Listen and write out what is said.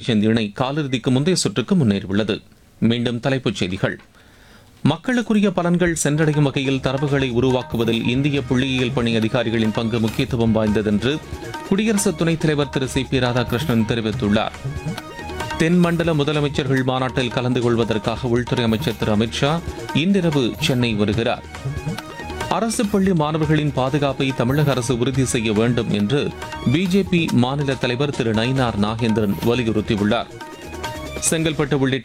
ரவிச்சந்த் இணை காலிறுதிக்கு முந்தைய சுற்றுக்கு முன்னேறியுள்ளது மீண்டும் தலைப்புச் செய்திகள் மக்களுக்குரிய பலன்கள் சென்றடையும் வகையில் தரவுகளை உருவாக்குவதில் இந்திய புள்ளியியல் பணி அதிகாரிகளின் பங்கு முக்கியத்துவம் வாய்ந்ததென்று குடியரசு துணைத் தலைவர் திரு சி பி ராதாகிருஷ்ணன் தெரிவித்துள்ளார் தென் மண்டல முதலமைச்சர்கள் மாநாட்டில் கலந்து கொள்வதற்காக உள்துறை அமைச்சர் திரு அமித்ஷா இன்றிரவு சென்னை வருகிறார் அரசு பள்ளி மாணவர்களின் பாதுகாப்பை தமிழக அரசு உறுதி செய்ய வேண்டும் என்று பிஜேபி மாநில தலைவர் திரு நயினார் நாகேந்திரன் வலியுறுத்தியுள்ளார் செங்கல்பட்டு உள்ளிட்ட